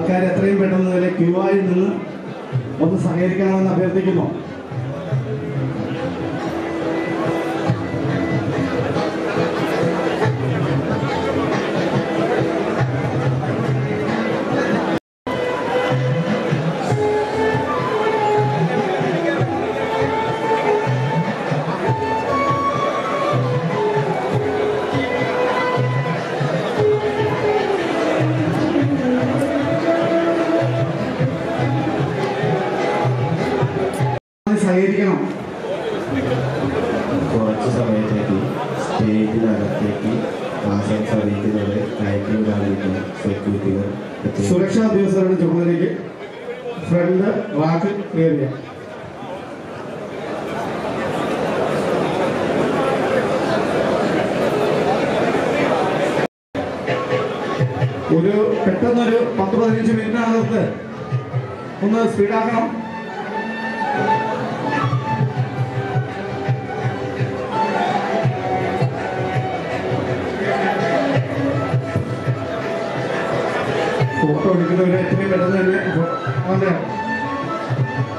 ആൾക്കാർ എത്രയും പെട്ടെന്ന് തന്നെ ക്യൂ ആയി നിന്ന് ഒന്ന് സഹകരിക്കണമെന്ന് അഭ്യർത്ഥിക്കുന്നു സഹകരിക്കണം കുറച്ച് സമയത്തേക്ക് സ്റ്റേജിനകത്തേക്ക് ആശംസ അറിയിക്കുന്നത് കയറ്റിൽ കാണിക്കുന്ന സെക്യൂരിറ്റികൾ എത്തുന്നു. സുരക്ഷാ ഉദ്യോഗസ്ഥരുടെ ചുമതലയ്ക്ക് ഫ്രണ്ട് റാക്ക് ക്ലിയർ ചെയ്യാം ഒരു പെട്ടെന്നൊരു പത്ത് പതിനഞ്ച് മിനിറ്റിനകത്ത് ഒന്ന് സ്പീഡാക്കണം ഫോട്ടോ എടുക്കുന്നവരെ എത്രയും പെട്ടെന്ന് തന്നെ വന്നേ